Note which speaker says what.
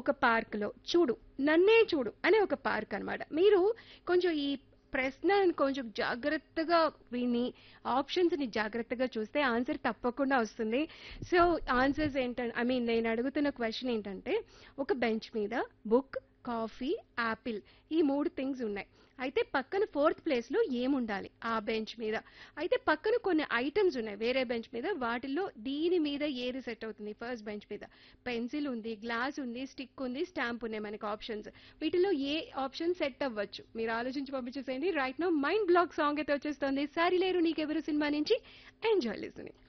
Speaker 1: ఒక పార్క్ లో చూడు నన్నే చూడు అనే ఒక పార్క్ అన్నమాట మీరు కొంచెం ఈ ప్రశ్నను కొంచెం జాగ్రత్తగా విని ఆప్షన్స్ ని జాగ్రత్తగా చూస్తే ఆన్సర్ తప్పకుండా వస్తుంది సో ఆన్సర్స్ ఏంటంటే ఐ మీన్ నేను అడుగుతున్న క్వశ్చన్ ఏంటంటే ఒక బెంచ్ మీద బుక్ కాఫీ యాపిల్ ఈ మూడు థింగ్స్ ఉన్నాయి అయితే పక్కన ఫోర్త్ ప్లేస్ లో ఏముండాలి ఆ బెంచ్ మీద అయితే పక్కన కొన్ని ఐటమ్స్ ఉన్నాయి వేరే బెంచ్ మీద వాటిల్లో దీని మీద ఏది సెట్ అవుతుంది ఫస్ట్ బెంచ్ మీద పెన్సిల్ ఉంది గ్లాస్ ఉంది స్టిక్ ఉంది స్టాంప్ ఉన్నాయి మనకి ఆప్షన్స్ వీటిలో ఏ ఆప్షన్ సెట్ అవ్వచ్చు మీరు ఆలోచించి పంపించేసేయండి right no mind block song అయితే వచ్చేస్తుంది సారీ లేరు నీకెవరు సినిమా నుంచి ఎంజాయ్ లిసనింగ్